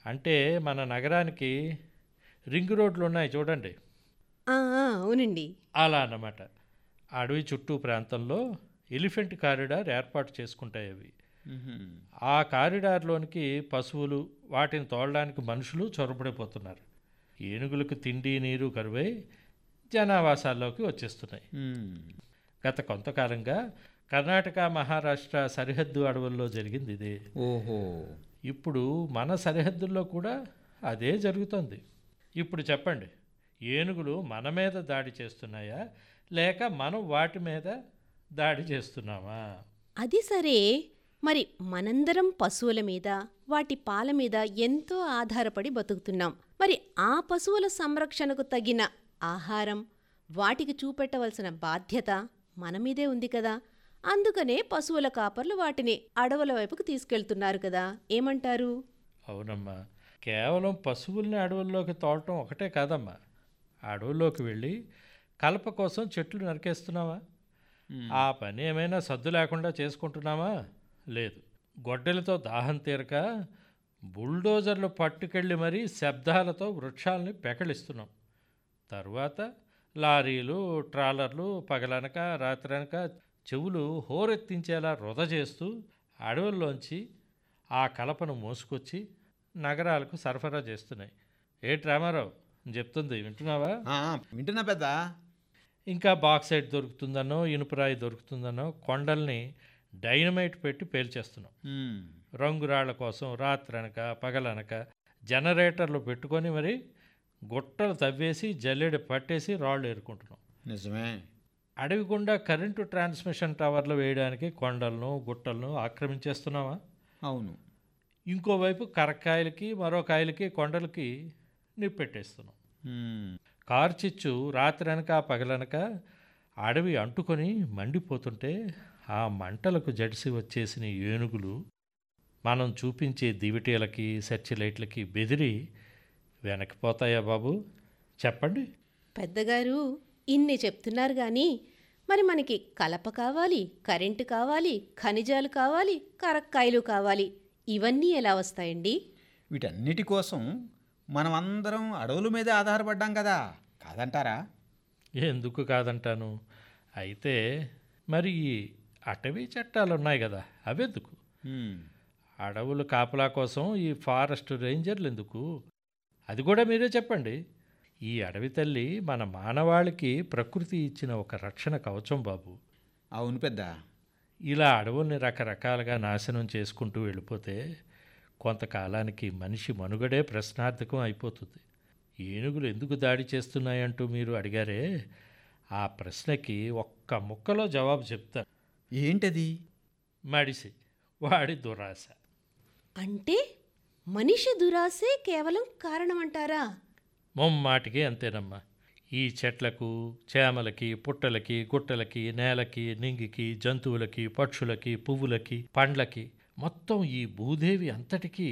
అంటే మన నగరానికి రింగ్ రోడ్లు ఉన్నాయి చూడండి ఆ, ఆ, అవునండి అలా అన్నమాట అడవి చుట్టూ ప్రాంతంలో ఎలిఫెంట్ కారిడార్ ఏర్పాటు చేసుకుంటాయి అవి ఆ కారిడార్లోనికి పశువులు వాటిని తోలడానికి మనుషులు చొరబడిపోతున్నారు ఏనుగులకు తిండి నీరు కరువై జనావాసాల్లోకి వచ్చేస్తున్నాయి గత కొంతకాలంగా కర్ణాటక మహారాష్ట్ర సరిహద్దు అడవుల్లో జరిగింది ఇదే ఓహో ఇప్పుడు మన సరిహద్దుల్లో కూడా అదే జరుగుతోంది ఇప్పుడు చెప్పండి ఏనుగులు మన మీద దాడి చేస్తున్నాయా లేక మనం వాటి మీద దాడి చేస్తున్నామా అది సరే మరి మనందరం పశువుల మీద వాటి పాల మీద ఎంతో ఆధారపడి బతుకుతున్నాం మరి ఆ పశువుల సంరక్షణకు తగిన ఆహారం వాటికి చూపెట్టవలసిన బాధ్యత మన మీదే ఉంది కదా అందుకనే పశువుల కాపర్లు వాటిని అడవుల వైపుకు తీసుకెళ్తున్నారు కదా ఏమంటారు అవునమ్మా కేవలం పశువుల్ని అడవుల్లోకి తోలటం ఒకటే కాదమ్మా అడవుల్లోకి వెళ్ళి కలప కోసం చెట్లు నరికేస్తున్నావా ఆ పని ఏమైనా సద్దు లేకుండా చేసుకుంటున్నామా లేదు గొడ్డలతో దాహం తీరక బుల్డోజర్లు పట్టుకెళ్ళి మరీ శబ్దాలతో వృక్షాలని పెకలిస్తున్నాం తరువాత లారీలు ట్రాలర్లు పగలనక రాత్రనక చెవులు హోరెత్తించేలా వృధ చేస్తూ అడవుల్లోంచి ఆ కలపను మోసుకొచ్చి నగరాలకు సరఫరా చేస్తున్నాయి ఏటి రామారావు చెప్తుంది వింటున్నావా ఆ, వింటున్నా పెద్ద ఇంకా బాక్సైట్ దొరుకుతుందనో ఇనుపరాయి దొరుకుతుందనో కొండల్ని డైనమైట్ పెట్టి పేల్చేస్తున్నాం ఉమ్, రంగురాళ్ల కోసం రాత్రనక పగలనక జనరేటర్లు పెట్టుకొని మరి గుట్టలు తవ్వేసి జల్లెడ పట్టేసి రాళ్ళు ఏరుకుంటున్నాం నిజమే అడవి గుండా కరెంటు ట్రాన్స్మిషన్ టవర్లు వేయడానికి కొండలను గుట్టలను ఆక్రమించేస్తున్నావా అవును ఇంకోవైపు కరక్కాయలకి మరో కాయలకి కొండలకి నిప్పెట్టేస్తున్నాం ఉమ్, కార్చిచ్చు రాత్రనక పగలనక అడవి అంటుకొని మండిపోతుంటే ఆ మంటలకు జడిసి వచ్చేసిన ఏనుగులు మనం చూపించే దివిటీలకి సెర్చ్ లైట్లకి బెదిరి వెనక్కిపోతాయా బాబు చెప్పండి పెద్దగారు ఇన్ని చెప్తున్నారు కానీ మరి మనకి కలప కావాలి కరెంటు కావాలి ఖనిజాలు కావాలి కరక్కాయలు కావాలి ఇవన్నీ ఎలా వస్తాయండి వీటన్నిటి కోసం మనం అందరం అడవుల మీద ఆధారపడ్డాం కదా కాదంటారా ఎందుకు కాదంటాను అయితే మరి ఈ అటవీ చట్టాలు ఉన్నాయి కదా అవెందుకు ఉమ్, అడవులు కాపలా కోసం ఈ ఫారెస్ట్ రేంజర్లు ఎందుకు అది కూడా మీరే చెప్పండి ఈ అడవి తల్లి మన మానవాళికి ప్రకృతి ఇచ్చిన ఒక రక్షణ కవచం బాబు అవును పెద్ద ఇలా అడవుల్ని రకరకాలుగా నాశనం చేసుకుంటూ వెళ్ళిపోతే కొంతకాలానికి మనిషి మనుగడే ప్రశ్నార్థకం అయిపోతుంది ఏనుగులు ఎందుకు దాడి చేస్తున్నాయంటూ మీరు అడిగారే ఆ ప్రశ్నకి ఒక్క ముక్కలో జవాబు చెప్తాను ఏంటది మడిసి వాడి దురాశ అంటే మనిషి దురాశే కేవలం కారణమంటారా ముమ్మాటికి అంతేనమ్మా ఈ చెట్లకు చేమలకి పుట్టలకి గుట్టలకి నేలకి నింగికి జంతువులకి పక్షులకి పువ్వులకి పండ్లకి మొత్తం ఈ భూదేవి అంతటికీ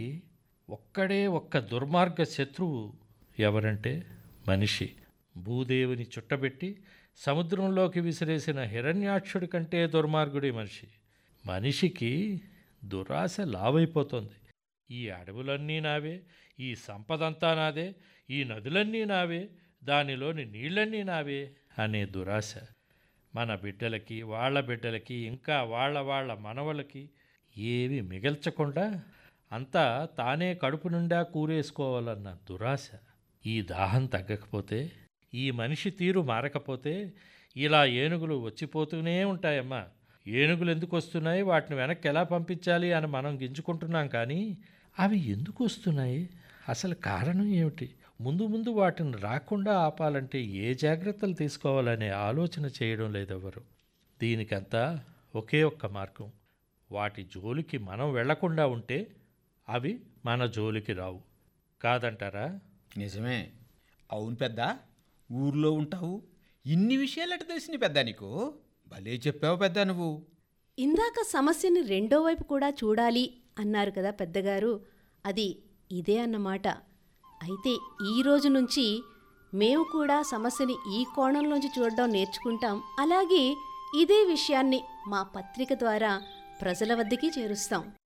ఒక్కడే ఒక్క దుర్మార్గ శత్రువు ఎవరంటే మనిషి భూదేవిని చుట్టబెట్టి సముద్రంలోకి విసిరేసిన హిరణ్యాక్షుడి కంటే దుర్మార్గుడి మనిషి మనిషికి దురాశ లావైపోతుంది ఈ అడవులన్నీ నావే ఈ సంపదంతా నాదే ఈ నదులన్నీ నావే దానిలోని నీళ్ళన్నీ నావే అనే దురాశ మన బిడ్డలకి వాళ్ళ బిడ్డలకి ఇంకా వాళ్ళ వాళ్ళ మనవలకి ఏవి మిగల్చకుండా అంతా తానే కడుపు నిండా కూరేసుకోవాలన్న దురాశ ఈ దాహం తగ్గకపోతే ఈ మనిషి తీరు మారకపోతే ఇలా ఏనుగులు వచ్చిపోతూనే ఉంటాయమ్మా ఏనుగులు ఎందుకు వస్తున్నాయి వాటిని వెనక్కి ఎలా పంపించాలి అని మనం గింజుకుంటున్నాం కానీ అవి ఎందుకు వస్తున్నాయి అసలు కారణం ఏమిటి ముందు ముందు వాటిని రాకుండా ఆపాలంటే ఏ జాగ్రత్తలు తీసుకోవాలనే ఆలోచన చేయడం లేదెవరు దీనికంతా ఒకే ఒక్క మార్గం వాటి జోలికి మనం వెళ్లకుండా ఉంటే అవి మన జోలికి రావు కాదంటారా నిజమే అవును పెద్ద ఊర్లో ఉంటావు ఇన్ని విషయాలు ఎట తెలిసినాయి పెద్ద నీకు భలే చెప్పావు పెద్ద నువ్వు ఇందాక సమస్యని రెండో వైపు కూడా చూడాలి అన్నారు కదా పెద్దగారు అది ఇదే అన్నమాట అయితే ఈ రోజు నుంచి మేము కూడా సమస్యని ఈ కోణంలోంచి చూడడం నేర్చుకుంటాం అలాగే ఇదే విషయాన్ని మా పత్రిక ద్వారా ప్రజల వద్దకి చేరుస్తాం